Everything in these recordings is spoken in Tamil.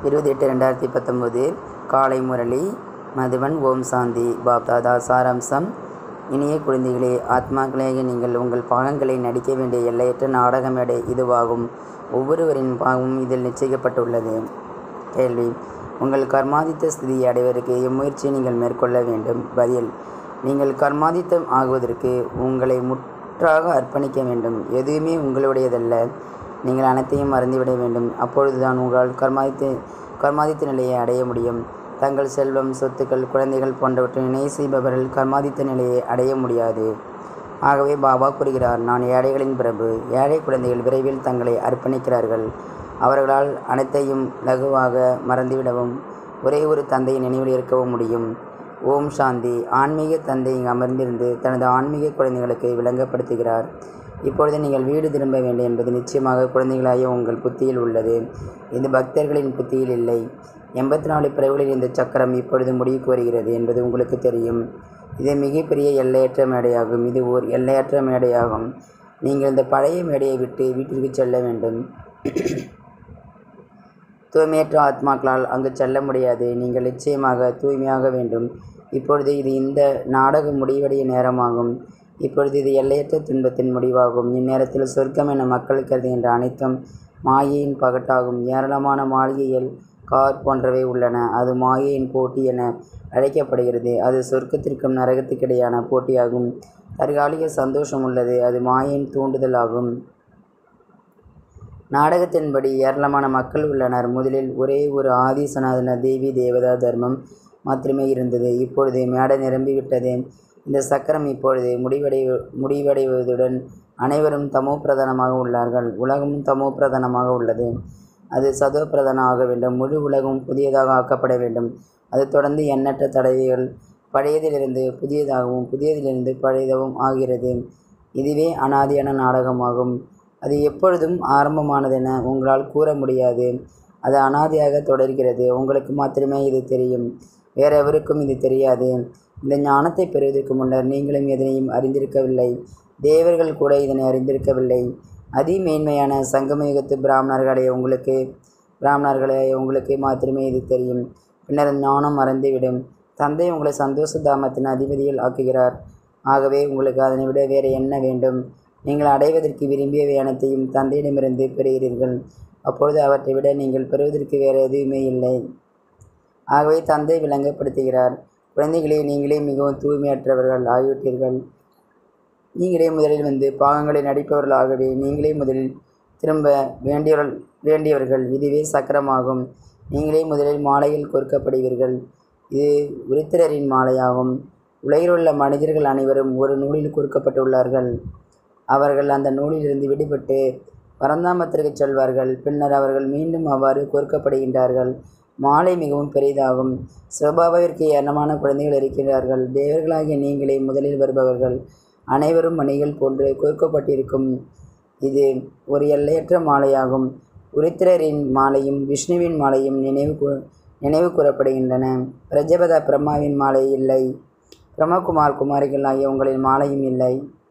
இருபது எட்டு ரெண்டாயிரத்தி பத்தொம்போது காலை முரளி மதுவன் ஓம் சாந்தி பாப்தாதா சாராம்சம் இனிய குழந்தைகளே ஆத்மாக்களாகிய நீங்கள் உங்கள் பாகங்களை நடிக்க வேண்டிய எல்லையற்ற நாடக மேடை இதுவாகும் ஒவ்வொருவரின் பாகமும் இதில் நிச்சயிக்கப்பட்டுள்ளது கேள்வி உங்கள் கர்மாதித்த ஸ்திதியை அடைவதற்கு இம்முயற்சியை நீங்கள் மேற்கொள்ள வேண்டும் பதில் நீங்கள் கர்மாதித்தம் ஆகுவதற்கு உங்களை முற்றாக அர்ப்பணிக்க வேண்டும் எதுவுமே உங்களுடையதல்ல நீங்கள் அனைத்தையும் மறந்துவிட வேண்டும் அப்பொழுதுதான் உங்களால் கர்மாதித்த கர்மாதித்த நிலையை அடைய முடியும் தங்கள் செல்வம் சொத்துக்கள் குழந்தைகள் போன்றவற்றை நினை செய்பவர்கள் கர்மாதித்த நிலையை அடைய முடியாது ஆகவே பாபா கூறுகிறார் நான் ஏழைகளின் பிரபு ஏழை குழந்தைகள் விரைவில் தங்களை அர்ப்பணிக்கிறார்கள் அவர்களால் அனைத்தையும் லகுவாக மறந்துவிடவும் ஒரே ஒரு தந்தையை நினைவில் இருக்கவும் முடியும் ஓம் சாந்தி ஆன்மீக தந்தை இங்கு அமர்ந்திருந்து தனது ஆன்மீக குழந்தைகளுக்கு விளங்கப்படுத்துகிறார் இப்பொழுது நீங்கள் வீடு திரும்ப வேண்டும் என்பது நிச்சயமாக குழந்தைகளாகிய உங்கள் புத்தியில் உள்ளது இது பக்தர்களின் புத்தியில் இல்லை எண்பத்தி நாலு பிறகுகளில் இந்த சக்கரம் இப்பொழுது முடிவுக்கு வருகிறது என்பது உங்களுக்கு தெரியும் இது மிகப்பெரிய எல்லையற்ற மேடையாகும் இது ஓர் எல்லையற்ற மேடையாகும் நீங்கள் இந்த பழைய மேடையை விட்டு வீட்டிற்கு செல்ல வேண்டும் தூய்மையற்ற ஆத்மாக்களால் அங்கு செல்ல முடியாது நீங்கள் நிச்சயமாக தூய்மையாக வேண்டும் இப்பொழுது இது இந்த நாடகம் முடிவடைய நேரமாகும் இப்பொழுது இது எல்லையற்ற துன்பத்தின் முடிவாகும் இந்நேரத்தில் சொர்க்கம் என மக்கள் கருதுகின்ற அனைத்தும் மாயையின் பகட்டாகும் ஏராளமான மாளிகைகள் கார் போன்றவை உள்ளன அது மாயையின் போட்டி என அழைக்கப்படுகிறது அது சொர்க்கத்திற்கும் நரகத்துக்கிடையான போட்டியாகும் தற்காலிக சந்தோஷம் உள்ளது அது மாயையின் தூண்டுதல் ஆகும் நாடகத்தின்படி ஏராளமான மக்கள் உள்ளனர் முதலில் ஒரே ஒரு ஆதி சனாதன தேவி தேவதா தர்மம் மாத்திரமே இருந்தது இப்பொழுது மேடை நிரம்பிவிட்டது இந்த சக்கரம் இப்பொழுது முடிவடை முடிவடைவதுடன் அனைவரும் தமோ பிரதானமாக உள்ளார்கள் உலகமும் தமோ பிரதானமாக உள்ளது அது சதோ பிரதானம் ஆக வேண்டும் முழு உலகம் புதியதாக ஆக்கப்பட வேண்டும் அது தொடர்ந்து எண்ணற்ற தடவைகள் பழையதிலிருந்து புதியதாகவும் புதியதிலிருந்து பழையதாகவும் ஆகிறது இதுவே அனாதியான நாடகமாகும் அது எப்பொழுதும் ஆரம்பமானதென உங்களால் கூற முடியாது அது அனாதியாக தொடர்கிறது உங்களுக்கு மாத்திரமே இது தெரியும் வேறெவருக்கும் இது தெரியாது இந்த ஞானத்தை பெறுவதற்கு முன்னர் நீங்களும் எதனையும் அறிந்திருக்கவில்லை தேவர்கள் கூட இதனை அறிந்திருக்கவில்லை அதிமேன்மையான சங்கமயுகத்து பிராமணர்களே உங்களுக்கு பிராமணர்களே உங்களுக்கு மாத்திரமே இது தெரியும் பின்னர் ஞானம் மறந்துவிடும் தந்தை உங்களை சந்தோஷ தாமத்தின் அதிபதியில் ஆக்குகிறார் ஆகவே உங்களுக்கு அதனை விட வேறு என்ன வேண்டும் நீங்கள் அடைவதற்கு விரும்பியவை அனைத்தையும் தந்தையிடமிருந்து பெறுகிறீர்கள் அப்பொழுது அவற்றை விட நீங்கள் பெறுவதற்கு வேறு எதுவுமே இல்லை ஆகவே தந்தை விளங்கப்படுத்துகிறார் குழந்தைகளே நீங்களே மிகவும் தூய்மையற்றவர்கள் ஆகிவிட்டீர்கள் நீங்களே முதலில் வந்து பாகங்களை நடிப்பவர்களாகவே நீங்களே முதலில் திரும்ப வேண்டியவர்கள் வேண்டியவர்கள் இதுவே சக்கரமாகும் நீங்களே முதலில் மாலையில் கொடுக்கப்படுவீர்கள் இது உருத்திரரின் மாலையாகும் உலகில் உள்ள மனிதர்கள் அனைவரும் ஒரு நூலில் கொடுக்கப்பட்டுள்ளார்கள் அவர்கள் அந்த நூலிலிருந்து விடுபட்டு பரந்தாமத்திற்கு செல்வார்கள் பின்னர் அவர்கள் மீண்டும் அவ்வாறு கோர்க்கப்படுகின்றார்கள் மாலை மிகவும் பெரிதாகும் சிவபாபாவிற்கு ஏராளமான குழந்தைகள் இருக்கிறார்கள் தேவர்களாகிய நீங்களே முதலில் வருபவர்கள் அனைவரும் மணிகள் போன்று கோர்க்கப்பட்டிருக்கும் இது ஒரு எல்லையற்ற மாலையாகும் உரித்திரரின் மாலையும் விஷ்ணுவின் மாலையும் நினைவு நினைவு கூறப்படுகின்றன பிரஜபத பிரம்மாவின் மாலை இல்லை பிரம்மகுமார் குமாரிகள் ஆகிய உங்களின் மாலையும் இல்லை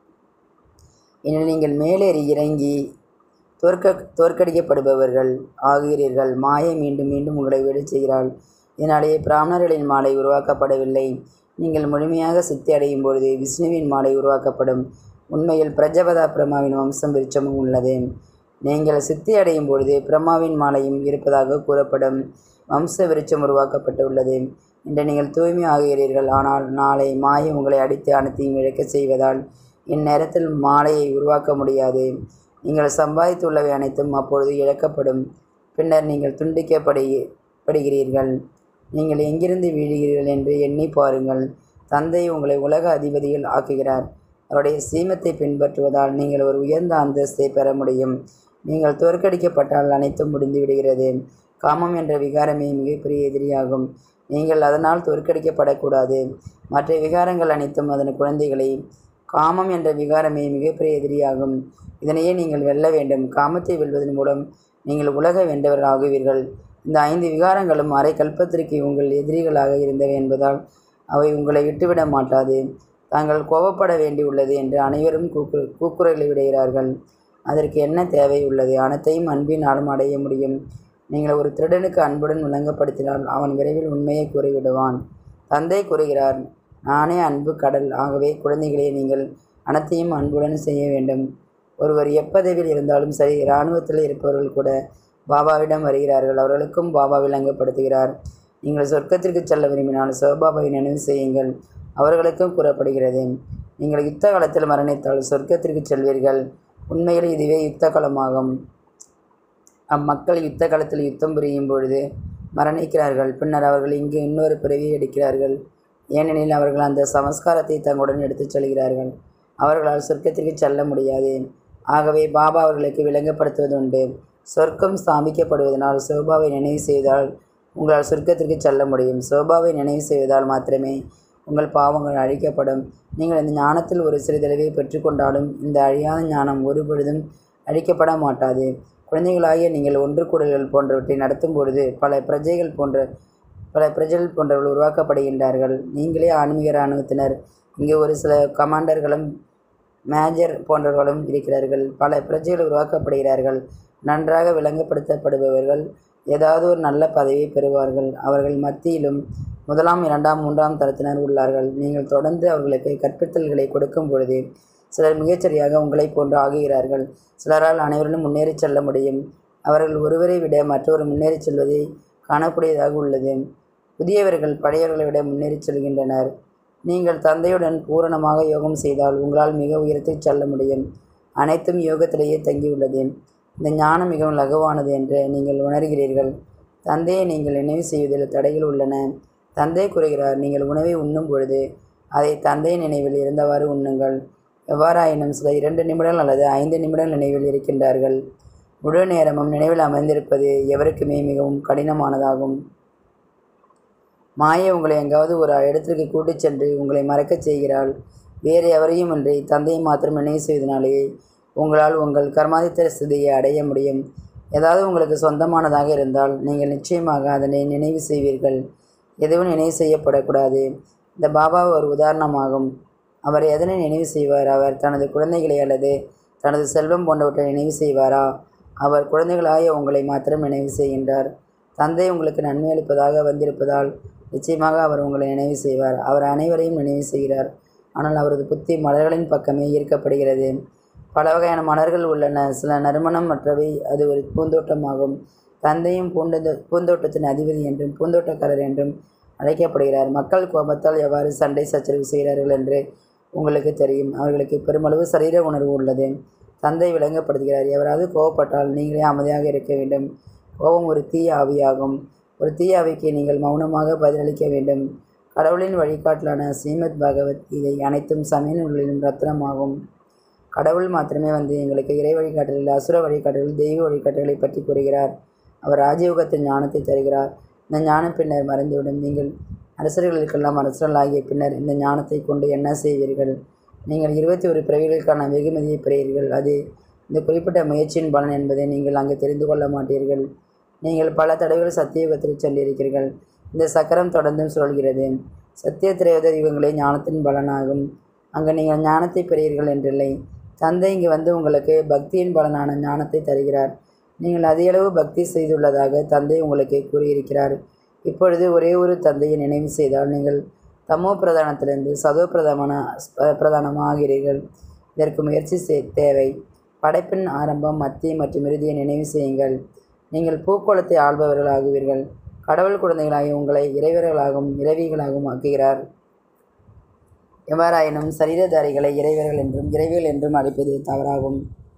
எனில் நீங்கள் மேலேறி இறங்கி தோற்க தோற்கடிக்கப்படுபவர்கள் ஆகிறீர்கள் மாயை மீண்டும் மீண்டும் உங்களை விட செய்கிறாள் இதனாலேயே பிராமணர்களின் மாலை உருவாக்கப்படவில்லை நீங்கள் முழுமையாக சித்தி அடையும் பொழுது விஷ்ணுவின் மாலை உருவாக்கப்படும் உண்மையில் பிரஜபதா பிரம்மாவின் வம்சம் விருட்சமும் உள்ளது நீங்கள் சித்தி அடையும் பொழுது பிரம்மாவின் மாலையும் இருப்பதாக கூறப்படும் வம்ச விருட்சம் உருவாக்கப்பட்டுள்ளது இன்று நீங்கள் தூய்மை ஆகிறீர்கள் ஆனால் நாளை மாயை உங்களை அடித்து அனைத்தையும் இழக்க செய்வதால் இந்நேரத்தில் மாலையை உருவாக்க முடியாது நீங்கள் சம்பாதித்துள்ளவை அனைத்தும் அப்பொழுது இழக்கப்படும் பின்னர் நீங்கள் துண்டிக்கப்படுகிறீர்கள் நீங்கள் எங்கிருந்து வீழுகிறீர்கள் என்று எண்ணி பாருங்கள் தந்தை உங்களை உலக அதிபதிகள் ஆக்குகிறார் அவருடைய சீமத்தை பின்பற்றுவதால் நீங்கள் ஒரு உயர்ந்த அந்தஸ்தை பெற முடியும் நீங்கள் தோற்கடிக்கப்பட்டால் அனைத்தும் முடிந்து விடுகிறது காமம் என்ற விகாரமே மிகப்பெரிய எதிரியாகும் நீங்கள் அதனால் தோற்கடிக்கப்படக்கூடாது மற்ற விகாரங்கள் அனைத்தும் அதன் குழந்தைகளை காமம் என்ற விகாரமே மிகப்பெரிய எதிரியாகும் இதனையே நீங்கள் வெல்ல வேண்டும் காமத்தை வெல்வதன் மூலம் நீங்கள் உலக வென்றவர்கள் ஆகுவீர்கள் இந்த ஐந்து விகாரங்களும் அரை கல்பத்திற்கு உங்கள் எதிரிகளாக இருந்தவை என்பதால் அவை உங்களை விட்டுவிட மாட்டாது தாங்கள் கோபப்பட வேண்டியுள்ளது என்று அனைவரும் கூக்கு கூக்குரலை விடுகிறார்கள் அதற்கு என்ன தேவை உள்ளது அனைத்தையும் அன்பினாலும் அடைய முடியும் நீங்கள் ஒரு திருடனுக்கு அன்புடன் விளங்கப்படுத்தினால் அவன் விரைவில் உண்மையை கூறிவிடுவான் தந்தை கூறுகிறார் நானே அன்பு கடல் ஆகவே குழந்தைகளே நீங்கள் அனைத்தையும் அன்புடன் செய்ய வேண்டும் ஒருவர் எப்பதவியில் இருந்தாலும் சரி இராணுவத்தில் இருப்பவர்கள் கூட பாபாவிடம் வருகிறார்கள் அவர்களுக்கும் பாபா விளங்கப்படுத்துகிறார் நீங்கள் சொர்க்கத்திற்கு செல்ல விரும்பினால் சிவபாபாவை நினைவு செய்யுங்கள் அவர்களுக்கும் கூறப்படுகிறது நீங்கள் யுத்த காலத்தில் மரணித்தால் சொர்க்கத்திற்கு செல்வீர்கள் உண்மையில் இதுவே யுத்த காலமாகும் அம்மக்கள் யுத்த காலத்தில் யுத்தம் புரியும் பொழுது மரணிக்கிறார்கள் பின்னர் அவர்கள் இங்கு இன்னொரு பிறவி எடுக்கிறார்கள் ஏனெனில் அவர்கள் அந்த சமஸ்காரத்தை தங்களுடன் எடுத்துச் செல்கிறார்கள் அவர்களால் சொர்க்கத்திற்கு செல்ல முடியாது ஆகவே பாபா அவர்களுக்கு விளங்கப்படுத்துவதுண்டு சொர்க்கம் ஸ்தாபிக்கப்படுவதனால் சோபாவை நினைவு செய்தால் உங்களால் சொர்க்கத்திற்கு செல்ல முடியும் சோபாவை நினைவு செய்வதால் மாத்திரமே உங்கள் பாவங்கள் அழிக்கப்படும் நீங்கள் இந்த ஞானத்தில் ஒரு சிறிதளவை பெற்றுக்கொண்டாலும் இந்த அழியாத ஞானம் ஒருபொழுதும் அழிக்கப்பட மாட்டாது குழந்தைகளாகிய நீங்கள் ஒன்று கூடல்கள் போன்றவற்றை நடத்தும் பொழுது பல பிரஜைகள் போன்ற பல பிரஜைகள் போன்றவர்கள் உருவாக்கப்படுகின்றார்கள் நீங்களே ஆன்மீக இராணுவத்தினர் இங்கே ஒரு சில கமாண்டர்களும் மேஜர் போன்றவர்களும் இருக்கிறார்கள் பல பிரஜைகள் உருவாக்கப்படுகிறார்கள் நன்றாக விளங்கப்படுத்தப்படுபவர்கள் ஏதாவது ஒரு நல்ல பதவியை பெறுவார்கள் அவர்கள் மத்தியிலும் முதலாம் இரண்டாம் மூன்றாம் தரத்தினர் உள்ளார்கள் நீங்கள் தொடர்ந்து அவர்களுக்கு கற்பித்தல்களை கொடுக்கும் பொழுது சிலர் மிகச்சரியாக உங்களைப் போன்று ஆகுகிறார்கள் சிலரால் அனைவரிலும் முன்னேறிச் செல்ல முடியும் அவர்கள் ஒருவரை விட மற்றொரு முன்னேறிச் செல்வதை காணக்கூடியதாக உள்ளது புதியவர்கள் பழையவர்களை விட முன்னேறிச் செல்கின்றனர் நீங்கள் தந்தையுடன் பூரணமாக யோகம் செய்தால் உங்களால் மிக உயரத்தில் செல்ல முடியும் அனைத்தும் யோகத்திலேயே தங்கியுள்ளது இந்த ஞானம் மிகவும் லகுவானது என்று நீங்கள் உணர்கிறீர்கள் தந்தையை நீங்கள் நினைவு செய்வதில் தடைகள் உள்ளன தந்தை கூறுகிறார் நீங்கள் உணவை உண்ணும் பொழுது அதை தந்தை நினைவில் இருந்தவாறு உண்ணுங்கள் எவ்வாறாயினும் சில இரண்டு நிமிடங்கள் அல்லது ஐந்து நிமிடங்கள் நினைவில் இருக்கின்றார்கள் முழு நேரமும் நினைவில் அமர்ந்திருப்பது எவருக்குமே மிகவும் கடினமானதாகும் மாயை உங்களை எங்காவது ஒரு இடத்திற்கு கூட்டிச் சென்று உங்களை மறக்கச் செய்கிறாள் வேறு எவரையும் இன்றி தந்தையை மாத்திரம் நினைவு செய்வதனாலேயே உங்களால் உங்கள் கர்மாதித்த ஸ்திதியை அடைய முடியும் ஏதாவது உங்களுக்கு சொந்தமானதாக இருந்தால் நீங்கள் நிச்சயமாக அதனை நினைவு செய்வீர்கள் எதுவும் நினைவு செய்யப்படக்கூடாது இந்த பாபா ஒரு உதாரணமாகும் அவர் எதனை நினைவு செய்வார் அவர் தனது குழந்தைகளை அல்லது தனது செல்வம் போன்றவற்றை நினைவு செய்வாரா அவர் குழந்தைகளாய உங்களை மாத்திரம் நினைவு செய்கின்றார் தந்தை உங்களுக்கு நன்மை அளிப்பதாக வந்திருப்பதால் நிச்சயமாக அவர் உங்களை நினைவு செய்வார் அவர் அனைவரையும் நினைவு செய்கிறார் ஆனால் அவரது புத்தி மலர்களின் பக்கமே ஈர்க்கப்படுகிறது பல வகையான மலர்கள் உள்ளன சில நறுமணம் மற்றவை அது ஒரு பூந்தோட்டமாகும் தந்தையும் பூண்ட பூந்தோட்டத்தின் அதிபதி என்றும் பூந்தோட்டக்காரர் என்றும் அழைக்கப்படுகிறார் மக்கள் கோபத்தால் எவ்வாறு சண்டை சச்சரவு செய்கிறார்கள் என்று உங்களுக்கு தெரியும் அவர்களுக்கு பெருமளவு சரீர உணர்வு உள்ளது தந்தை விளங்கப்படுத்துகிறார் எவராவது கோவப்பட்டால் நீங்களே அமைதியாக இருக்க வேண்டும் கோபம் ஒரு தீய ஆவியாகும் ஒரு தீய ஆவிக்கு நீங்கள் மௌனமாக பதிலளிக்க வேண்டும் கடவுளின் வழிகாட்டலான ஸ்ரீமத் பகவத் இதை அனைத்தும் சமய நூல்களிலும் ரத்னமாகும் கடவுள் மாத்திரமே வந்து எங்களுக்கு இறை வழிகாட்டலில் அசுர வழிகாட்டலில் தெய்வ வழிகாட்டல்களை பற்றி கூறுகிறார் அவர் ராஜயோகத்தின் ஞானத்தை தருகிறார் இந்த ஞானம் பின்னர் மறைந்துவிடும் நீங்கள் அரசர்களுக்கெல்லாம் அரசர்களாகிய பின்னர் இந்த ஞானத்தை கொண்டு என்ன செய்வீர்கள் நீங்கள் இருபத்தி ஒரு பிறவிகளுக்கான வெகுமதியை பெறுவீர்கள் அது இந்த குறிப்பிட்ட முயற்சியின் பலன் என்பதை நீங்கள் அங்கு தெரிந்து கொள்ள மாட்டீர்கள் நீங்கள் பல தடவைகள் சத்தியுகத்தில் சென்றிருக்கிறீர்கள் இந்த சக்கரம் தொடர்ந்தும் சொல்கிறது சத்திய திரையுத யுகங்களே ஞானத்தின் பலனாகும் அங்கு நீங்கள் ஞானத்தை பெறுவீர்கள் என்றில்லை தந்தை இங்கு வந்து உங்களுக்கு பக்தியின் பலனான ஞானத்தை தருகிறார் நீங்கள் அதிகளவு பக்தி செய்துள்ளதாக தந்தை உங்களுக்கு கூறியிருக்கிறார் இப்பொழுது ஒரே ஒரு தந்தையை நினைவு செய்தால் நீங்கள் தமோ பிரதானத்திலிருந்து சதோ பிரதான பிரதானமாக ஆகிறீர்கள் இதற்கு முயற்சி செய் தேவை படைப்பின் ஆரம்பம் மத்திய மற்றும் இறுதியை நினைவு செய்யுங்கள் நீங்கள் பூக்கோளத்தை ஆள்பவர்கள் ஆகுவீர்கள் கடவுள் குழந்தைகளாகி உங்களை இறைவர்களாகவும் இறைவிகளாகவும் ஆக்குகிறார் எவ்வாறாயினும் சரீரதாரிகளை இறைவர்கள் என்றும் இறைவிகள் என்றும் அழைப்பது தவறாகும்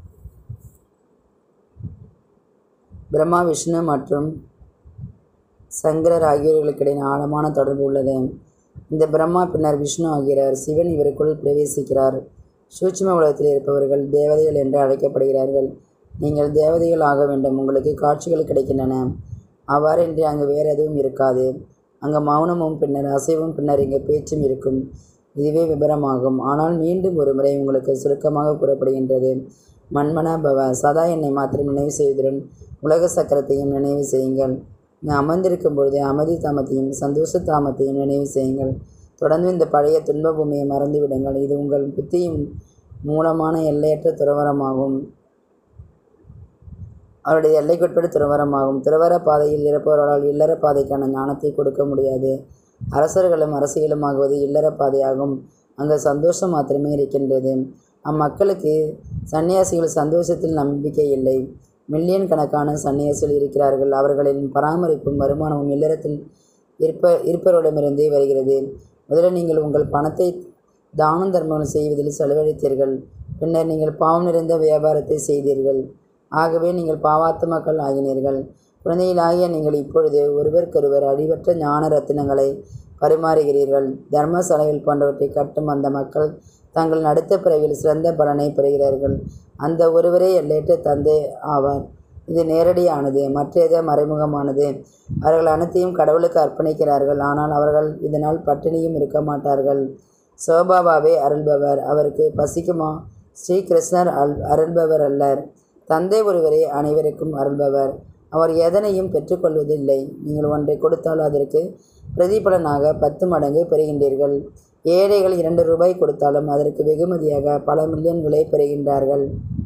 பிரம்மா விஷ்ணு மற்றும் சங்கரர் ஆகியோர்களுக்கிடையே ஆழமான தொடர்பு உள்ளது இந்த பிரம்மா பின்னர் விஷ்ணு ஆகிறார் சிவன் இவருக்குள் பிரவேசிக்கிறார் சூட்சும உலகத்தில் இருப்பவர்கள் தேவதைகள் என்று அழைக்கப்படுகிறார்கள் நீங்கள் தேவதைகள் ஆக வேண்டும் உங்களுக்கு காட்சிகள் கிடைக்கின்றன அவ்வாறின்றி அங்கு வேறு எதுவும் இருக்காது அங்கே மௌனமும் பின்னர் அசைவும் பின்னர் இங்கே பேச்சும் இருக்கும் இதுவே விபரமாகும் ஆனால் மீண்டும் ஒரு முறை உங்களுக்கு சுருக்கமாக கூறப்படுகின்றது மண்மனா பவ சதா என்னை மாத்திரம் நினைவு செய்வதுடன் உலக சக்கரத்தையும் நினைவு செய்யுங்கள் இங்கு அமர்ந்திருக்கும் பொழுது அமைதி தாமத்தையும் சந்தோஷ தாமத்தையும் நினைவு செய்யுங்கள் தொடர்ந்து இந்த பழைய துன்ப பூமியை மறந்து விடுங்கள் இது உங்கள் புத்தியின் மூலமான எல்லையற்ற துறவரமாகும் அவருடைய எல்லைக்குட்பட்ட துறவரமாகும் துறவர பாதையில் இருப்பவர்களால் இல்லற பாதைக்கான ஞானத்தை கொடுக்க முடியாது அரசர்களும் அரசியலும் ஆகுவது இல்லற பாதையாகும் அங்கு சந்தோஷம் மாத்திரமே இருக்கின்றது அம்மக்களுக்கு சன்னியாசிகள் சந்தோஷத்தில் நம்பிக்கை இல்லை மில்லியன் கணக்கான சன்னியாசிகள் இருக்கிறார்கள் அவர்களின் பராமரிப்பும் வருமானமும் இல்லறத்தில் இருப்ப இருப்பவரிடமிருந்தே வருகிறது முதலில் நீங்கள் உங்கள் பணத்தை தானம் தர்மங்கள் செய்வதில் செலவழித்தீர்கள் பின்னர் நீங்கள் பாவம் நிறைந்த வியாபாரத்தை செய்தீர்கள் ஆகவே நீங்கள் பாவாத்மக்கள் ஆகினீர்கள் குழந்தைகளாகிய நீங்கள் இப்பொழுது ஒருவருக்கொருவர் அடிவற்ற ஞான ரத்தினங்களை பரிமாறுகிறீர்கள் தர்மசாலைகள் போன்றவற்றை கட்டும் அந்த மக்கள் தங்கள் அடுத்த பிறவியில் சிறந்த பலனை பெறுகிறார்கள் அந்த ஒருவரே எல்லையற்ற தந்தை ஆவார் இது நேரடியானது மற்றது மறைமுகமானது அவர்கள் அனைத்தையும் கடவுளுக்கு அர்ப்பணிக்கிறார்கள் ஆனால் அவர்கள் இதனால் பட்டினியும் இருக்க மாட்டார்கள் சோபாபாவே அருள்பவர் அவருக்கு பசிக்குமா ஸ்ரீ கிருஷ்ணர் அல் அருள்பவர் அல்லர் தந்தை ஒருவரே அனைவருக்கும் அருள்பவர் அவர் எதனையும் பெற்றுக்கொள்வதில்லை நீங்கள் ஒன்றை கொடுத்தால் அதற்கு பிரதிபலனாக பத்து மடங்கு பெறுகின்றீர்கள் ஏழைகள் இரண்டு ரூபாய் கொடுத்தாலும் அதற்கு வெகுமதியாக பல மில்லியன்களை பெறுகின்றார்கள்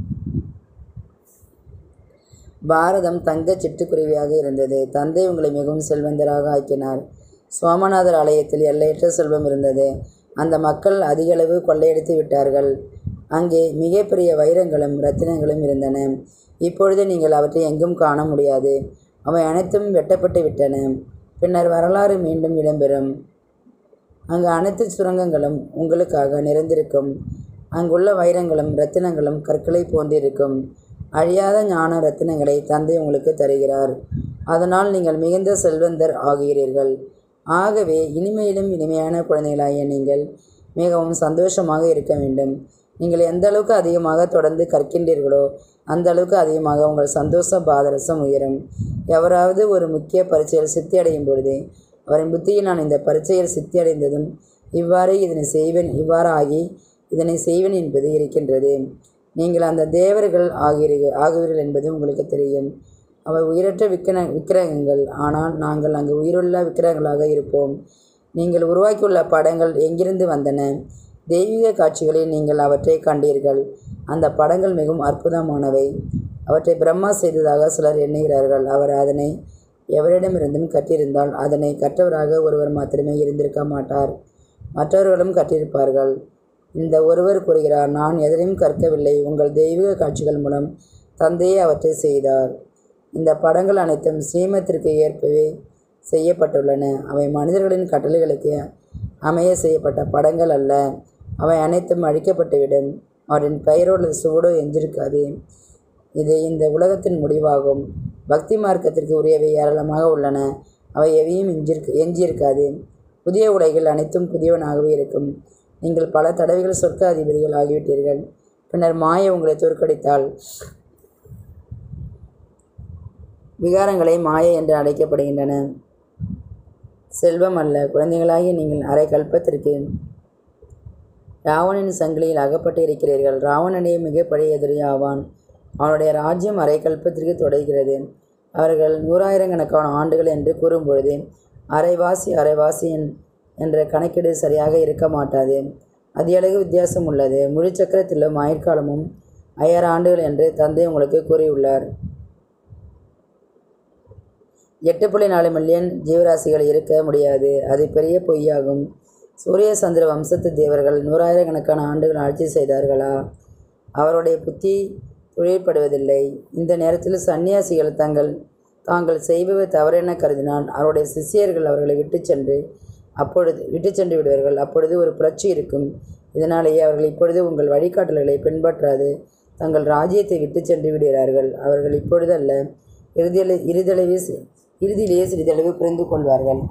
பாரதம் தங்கச் சிட்டுக்குருவியாக இருந்தது தந்தை உங்களை மிகவும் செல்வந்தராக ஆக்கினார் சோமநாதர் ஆலயத்தில் எல்லையற்ற செல்வம் இருந்தது அந்த மக்கள் அதிகளவு கொள்ளையடித்து விட்டார்கள் அங்கே மிகப்பெரிய வைரங்களும் ரத்தினங்களும் இருந்தன இப்பொழுது நீங்கள் அவற்றை எங்கும் காண முடியாது அவை அனைத்தும் வெட்டப்பட்டு விட்டன பின்னர் வரலாறு மீண்டும் இடம்பெறும் அங்கு அனைத்து சுரங்கங்களும் உங்களுக்காக நிறைந்திருக்கும் அங்குள்ள வைரங்களும் ரத்தினங்களும் கற்களை போன்றிருக்கும் அழியாத ஞான ரத்தினங்களை தந்தை உங்களுக்கு தருகிறார் அதனால் நீங்கள் மிகுந்த செல்வந்தர் ஆகிறீர்கள் ஆகவே இனிமையிலும் இனிமையான குழந்தைகளாகிய நீங்கள் மிகவும் சந்தோஷமாக இருக்க வேண்டும் நீங்கள் எந்த அளவுக்கு அதிகமாக தொடர்ந்து கற்கின்றீர்களோ அந்த அளவுக்கு அதிகமாக உங்கள் சந்தோஷ பாதரசம் உயரும் எவராவது ஒரு முக்கிய பரீட்சையில் சித்தி அடையும் பொழுது அவரின் புத்தியில் நான் இந்த பரீட்சையில் சித்தி அடைந்ததும் இவ்வாறு இதனை செய்வேன் இவ்வாறு ஆகி இதனை செய்வேன் என்பது இருக்கின்றது நீங்கள் அந்த தேவர்கள் ஆகிறீர்கள் ஆகுவீர்கள் என்பது உங்களுக்கு தெரியும் அவை உயிரற்ற விக்கிர விக்கிரகங்கள் ஆனால் நாங்கள் அங்கு உயிருள்ள விக்கிரகங்களாக இருப்போம் நீங்கள் உருவாக்கியுள்ள படங்கள் எங்கிருந்து வந்தன தெய்வீக காட்சிகளில் நீங்கள் அவற்றை கண்டீர்கள் அந்த படங்கள் மிகவும் அற்புதமானவை அவற்றை பிரம்மா செய்ததாக சிலர் எண்ணுகிறார்கள் அவர் அதனை எவரிடமிருந்தும் கற்றிருந்தால் அதனை கற்றவராக ஒருவர் மாத்திரமே இருந்திருக்க மாட்டார் மற்றவர்களும் கற்றிருப்பார்கள் இந்த ஒருவர் கூறுகிறார் நான் எதனையும் கற்கவில்லை உங்கள் தெய்வீக காட்சிகள் மூலம் தந்தையே அவற்றை செய்தார் இந்த படங்கள் அனைத்தும் ஸ்ரீமத்திற்கு ஏற்பவே செய்யப்பட்டுள்ளன அவை மனிதர்களின் கட்டளைகளுக்கு அமைய செய்யப்பட்ட படங்கள் அல்ல அவை அனைத்தும் அழிக்கப்பட்டுவிடும் அவரின் பெயரோடு சுவடோ எஞ்சிருக்காது இது இந்த உலகத்தின் முடிவாகும் பக்தி மார்க்கத்திற்கு உரியவை ஏராளமாக உள்ளன அவை எவையும் எஞ்சிருக்க எஞ்சியிருக்காது புதிய உடைகள் அனைத்தும் புதியவனாகவே இருக்கும் நீங்கள் பல தடவைகள் சொர்க்க அதிபதிகள் ஆகிவிட்டீர்கள் பின்னர் மாய உங்களை தோற்கடித்தால் விகாரங்களை மாய என்று அழைக்கப்படுகின்றன செல்வம் அல்ல குழந்தைகளாகிய நீங்கள் அரை கல்பத்திற்கு ராவணனின் சங்கிலியில் அகப்பட்டு இருக்கிறீர்கள் ராவணனே மிகப்படைய எதிரி ஆவான் அவனுடைய ராஜ்யம் அரை கல்பத்திற்கு தொடர்கிறது அவர்கள் நூறாயிரக்கணக்கான ஆண்டுகள் என்று கூறும்பொழுது அரைவாசி அரைவாசி என்- என்ற கணக்கீடு சரியாக இருக்க மாட்டாது அதிகளவு வித்தியாசம் உள்ளது முழு சக்கரத்திலும் ஆயுட்காலமும் ஐயாயிரம் ஆண்டுகள் என்று தந்தை உங்களுக்கு கூறியுள்ளார் எட்டு புள்ளி நாலு மில்லியன் ஜீவராசிகள் இருக்க முடியாது அது பெரிய பொய்யாகும் சூரிய சந்திர வம்சத்து தேவர்கள் நூறாயிரக்கணக்கான ஆண்டுகள் ஆட்சி செய்தார்களா அவருடைய புத்தி தொழிற்படுவதில்லை இந்த நேரத்தில் சன்னியாசிகள் தங்கள் தாங்கள் செய்பவை தவறென கருதினால் அவருடைய சிஷ்யர்கள் அவர்களை விட்டுச் சென்று அப்பொழுது விட்டுச் சென்று விடுவார்கள் அப்பொழுது ஒரு புரட்சி இருக்கும் இதனாலேயே அவர்கள் இப்பொழுது உங்கள் வழிகாட்டல்களை பின்பற்றாது தங்கள் ராஜ்யத்தை விட்டுச் சென்று விடுகிறார்கள் அவர்கள் இப்பொழுது அல்ல இறுதியில் இறுதளவே சி- இறுதியிலேயே சிறிதளவு புரிந்து கொள்வார்கள்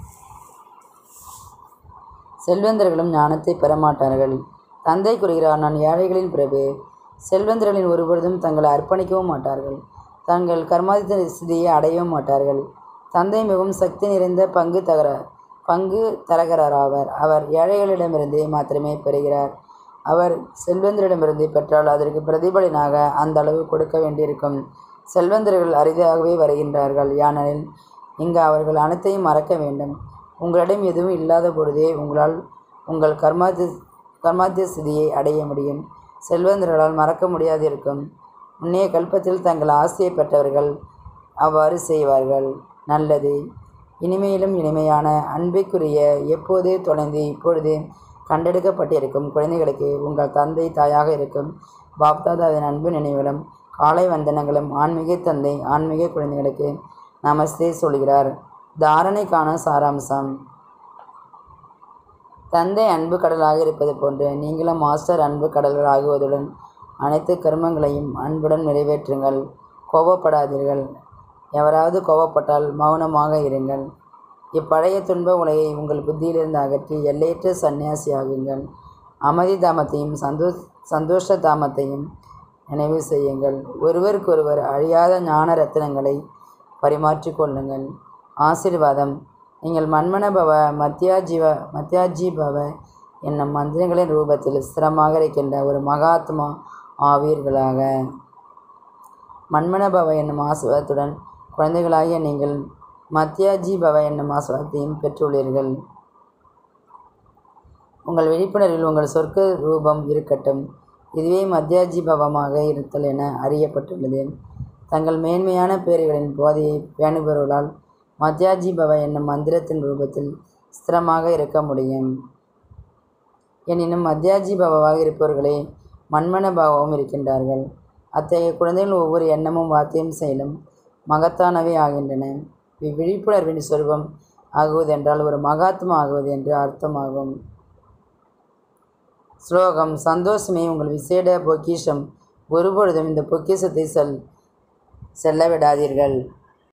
செல்வந்தர்களும் ஞானத்தை பெறமாட்டார்கள் தந்தை கூறுகிறார் நான் ஏழைகளின் பிரபு செல்வந்தர்களின் ஒருபொழுதும் தங்களை அர்ப்பணிக்கவும் மாட்டார்கள் தங்கள் கர்மாதித்த ஸ்திதியை அடையவும் மாட்டார்கள் தந்தை மிகவும் சக்தி நிறைந்த பங்கு தகர பங்கு தரகராவர் அவர் ஏழைகளிடமிருந்து மாத்திரமே பெறுகிறார் அவர் செல்வந்தரிடமிருந்து பெற்றால் அதற்கு பிரதிபலனாக அந்த அளவு கொடுக்க வேண்டியிருக்கும் செல்வந்தர்கள் அரிதாகவே வருகின்றார்கள் ஏனெனில் இங்கு அவர்கள் அனைத்தையும் மறக்க வேண்டும் உங்களிடம் எதுவும் இல்லாத பொழுதே உங்களால் உங்கள் கர்மாதி கர்மாத்திய ஸ்திதியை அடைய முடியும் செல்வந்தர்களால் மறக்க முடியாது இருக்கும் முன்னைய கல்பத்தில் தங்கள் ஆசையை பெற்றவர்கள் அவ்வாறு செய்வார்கள் நல்லது இனிமையிலும் இனிமையான அன்பிற்குரிய எப்போது தொலைந்து இப்பொழுது கண்டெடுக்கப்பட்டிருக்கும் குழந்தைகளுக்கு உங்கள் தந்தை தாயாக இருக்கும் பாப்தாதாவின் அன்பு நினைவுகளும் காலை வந்தனங்களும் ஆன்மீக தந்தை ஆன்மீக குழந்தைகளுக்கு நமஸ்தே சொல்கிறார் தாரணைக்கான சாராம்சம் தந்தை அன்பு கடலாக இருப்பது போன்று நீங்களும் மாஸ்டர் அன்பு கடல்கள் ஆகுவதுடன் அனைத்து கர்மங்களையும் அன்புடன் நிறைவேற்றுங்கள் கோபப்படாதீர்கள் எவராவது கோபப்பட்டால் மௌனமாக இருங்கள் இப்பழைய துன்ப உலகை உங்கள் புத்தியிலிருந்து அகற்றி எல்லையற்ற சந்நியாசியாகுங்கள் அமைதி தாமத்தையும் சந்தோ சந்தோஷ தாமத்தையும் நினைவு செய்யுங்கள் ஒருவருக்கொருவர் அழியாத ஞான ரத்தினங்களை பரிமாற்றிக் கொள்ளுங்கள் ஆசீர்வாதம் நீங்கள் மன்மனபவ மத்தியாஜீவ மத்தியாஜீபவ என்னும் மந்திரங்களின் ரூபத்தில் ஸ்திரமாக இருக்கின்ற ஒரு மகாத்மா ஆவீர்களாக மன்மனபவ என்னும் ஆசிர்வாதத்துடன் குழந்தைகளாகிய நீங்கள் மத்தியாஜீபவ என்னும் ஆசிர்வாதத்தையும் பெற்றுள்ளீர்கள் உங்கள் விழிப்புணர்வில் உங்கள் சொர்க்க ரூபம் இருக்கட்டும் இதுவே மத்தியாஜீபவமாக இருத்தல் என அறியப்பட்டுள்ளது தங்கள் மேன்மையான பேறுகளின் போதையை பேணுபவர்களால் மத்தியாஜீபவ என்னும் மந்திரத்தின் ரூபத்தில் ஸ்திரமாக இருக்க முடியும் எனினும் மத்தியாஜீபவாக இருப்பவர்களே மண்மனபாவமும் இருக்கின்றார்கள் அத்தகைய குழந்தைகள் ஒவ்வொரு எண்ணமும் வார்த்தையும் செயலும் மகத்தானவை ஆகின்றன இவ்விழிப்புணர்வின் சொருபம் ஆகுவதென்றால் ஒரு மகாத்மா ஆகுவது என்று அர்த்தமாகும் ஸ்லோகம் சந்தோஷமே உங்கள் விசேட பொக்கிஷம் ஒருபொழுதும் இந்த பொக்கிஷத்தை செல் செல்ல விடாதீர்கள்